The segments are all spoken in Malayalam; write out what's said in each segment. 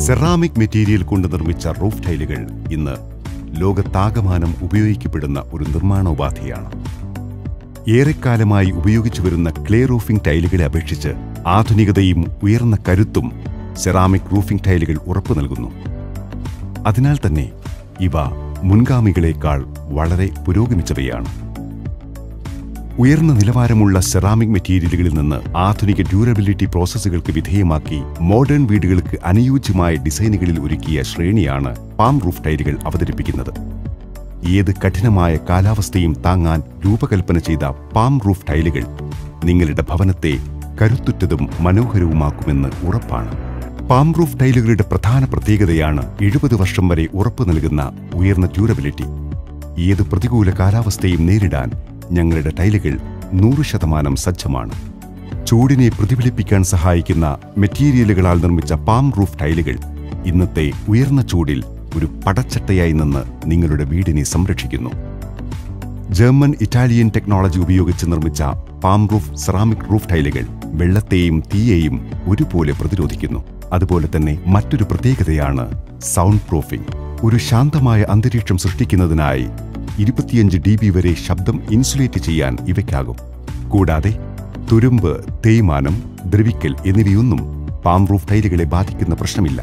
സെറാമിക് മെറ്റീരിയൽ കൊണ്ട് നിർമ്മിച്ച റൂഫ് ടൈലുകൾ ഇന്ന് ലോകത്താകമാനം ഉപയോഗിക്കപ്പെടുന്ന ഒരു നിർമ്മാണോപാധിയാണ് ഏറെക്കാലമായി ഉപയോഗിച്ചു വരുന്ന ക്ലേ റൂഫിംഗ് ടൈലുകളെ അപേക്ഷിച്ച് ആധുനികതയും ഉയർന്ന കരുത്തും സെറാമിക് റൂഫിംഗ് ടൈലുകൾ ഉറപ്പു നൽകുന്നു അതിനാൽ തന്നെ ഇവ മുൻഗാമികളേക്കാൾ വളരെ പുരോഗമിച്ചവയാണ് ഉയർന്ന നിലവാരമുള്ള സെറാമിക് മെറ്റീരിയലുകളിൽ നിന്ന് ആധുനിക ഡ്യൂറബിലിറ്റി പ്രോസസ്സുകൾക്ക് വിധേയമാക്കി മോഡേൺ വീടുകൾക്ക് അനുയോജ്യമായ ഡിസൈനുകളിൽ ഒരുക്കിയ ശ്രേണിയാണ് പാം റൂഫ് ടൈലുകൾ അവതരിപ്പിക്കുന്നത് ഏത് കഠിനമായ കാലാവസ്ഥയും താങ്ങാൻ രൂപകൽപ്പന ചെയ്ത പാം റൂഫ് ടൈലുകൾ നിങ്ങളുടെ ഭവനത്തെ കരുത്തുറ്റതും മനോഹരവുമാക്കുമെന്ന് ഉറപ്പാണ് പാം റൂഫ് ടൈലുകളുടെ പ്രധാന പ്രത്യേകതയാണ് എഴുപത് വർഷം വരെ ഉറപ്പു നൽകുന്ന ഉയർന്ന ഡ്യൂറബിലിറ്റി ഏത് പ്രതികൂല കാലാവസ്ഥയും നേരിടാൻ ഞങ്ങളുടെ ടൈലുകൾ നൂറ് ശതമാനം സജ്ജമാണ് ചൂടിനെ പ്രതിഫലിപ്പിക്കാൻ സഹായിക്കുന്ന മെറ്റീരിയലുകളാൽ നിർമ്മിച്ച പാം റൂഫ് ടൈലുകൾ ഇന്നത്തെ ഉയർന്ന ചൂടിൽ ഒരു പടച്ചട്ടയായി നിന്ന് നിങ്ങളുടെ വീടിനെ സംരക്ഷിക്കുന്നു ജർമ്മൻ ഇറ്റാലിയൻ ടെക്നോളജി ഉപയോഗിച്ച് നിർമ്മിച്ച പാം റൂഫ് സെറാമിക് റൂഫ് ടൈലുകൾ വെള്ളത്തെയും തീയെയും ഒരുപോലെ പ്രതിരോധിക്കുന്നു അതുപോലെ തന്നെ മറ്റൊരു പ്രത്യേകതയാണ് സൗണ്ട് പ്രൂഫിംഗ് ഒരു ശാന്തമായ അന്തരീക്ഷം സൃഷ്ടിക്കുന്നതിനായി ഇരുപത്തിയഞ്ച് ഡി ബി വരെ ശബ്ദം ഇൻസുലേറ്റ് ചെയ്യാൻ ഇവയ്ക്കാകും കൂടാതെ തുരുമ്പ് തേയ്മാനം ദ്രവിക്കൽ എന്നിവയൊന്നും പാം റൂഫ് ടൈലുകളെ ബാധിക്കുന്ന പ്രശ്നമില്ല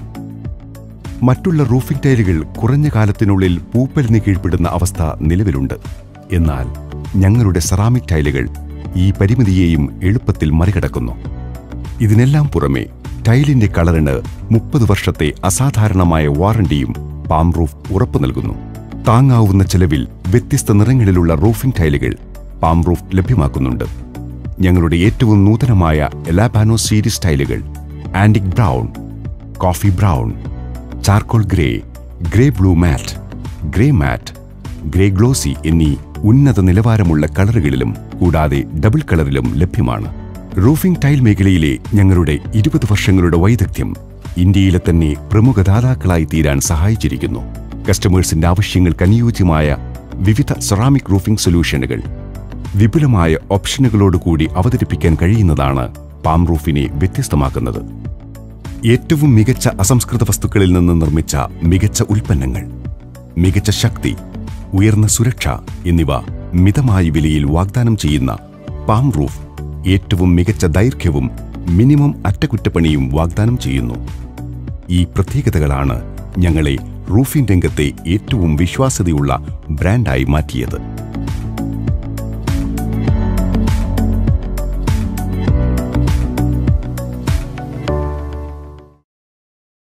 മറ്റുള്ള റൂഫിംഗ് ടൈലുകൾ കുറഞ്ഞ കാലത്തിനുള്ളിൽ പൂപ്പലിന് കീഴ്പ്പെടുന്ന അവസ്ഥ നിലവിലുണ്ട് എന്നാൽ ഞങ്ങളുടെ സെറാമിക് ടൈലുകൾ ഈ പരിമിതിയെയും എളുപ്പത്തിൽ മറികടക്കുന്നു ഇതിനെല്ലാം പുറമെ ടൈലിന്റെ കളറിന് മുപ്പത് വർഷത്തെ അസാധാരണമായ വാറണ്ടിയും പാം റൂഫ് ഉറപ്പു നൽകുന്നു താങ്ങാവുന്ന ചെലവിൽ വ്യത്യസ്ത നിറങ്ങളിലുള്ള റൂഫിംഗ് ടൈലുകൾ പാം റൂഫ് ലഭ്യമാക്കുന്നുണ്ട് ഞങ്ങളുടെ ഏറ്റവും നൂതനമായ എലാബാനോ സീരീസ് ടൈലുകൾ antique brown coffee brown charcoal grey grey blue matt grey matt grey glossy എന്നീ ഉന്നത നിലവാരമുള്ള കളറുകളിലും കൂടാതെ ഡബിൾ കളറിലും ലഭ്യമാണ് റൂഫിംഗ് ടൈൽ മേഖലയിലെ ഞങ്ങളുടെ ഇരുപത് വർഷങ്ങളുടെ വൈദഗ്ധ്യം ഇന്ത്യയിലെ തന്നെ പ്രമുഖ ദാതാക്കളായി തീരാൻ സഹായിച്ചിരിക്കുന്നു കസ്റ്റമേഴ്സിന്റെ ആവശ്യങ്ങൾക്ക് അനുയോജ്യമായ വിവിധ സെറാമിക് റൂഫിംഗ് സൊല്യൂഷനുകൾ വിപുലമായ ഓപ്ഷനുകളോടുകൂടി അവതരിപ്പിക്കാൻ കഴിയുന്നതാണ് പാം റൂഫിനെ വ്യത്യസ്തമാക്കുന്നത് ഏറ്റവും മികച്ച അസംസ്കൃത വസ്തുക്കളിൽ നിന്ന് നിർമ്മിച്ച മികച്ച ഉൽപ്പന്നങ്ങൾ മികച്ച ശക്തി ഉയർന്ന സുരക്ഷ എന്നിവ മിതമായ വിലയിൽ വാഗ്ദാനം ചെയ്യുന്ന പാം റൂഫ് ഏറ്റവും മികച്ച ദൈർഘ്യവും മിനിമം അറ്റകുറ്റപ്പണിയും വാഗ്ദാനം ചെയ്യുന്നു ഈ പ്രത്യേകതകളാണ് ഞങ്ങളെ റൂഫിംഗ് രംഗത്തെ ഏറ്റവും വിശ്വാസ്യതയുള്ള ബ്രാൻഡായി മാറ്റിയത്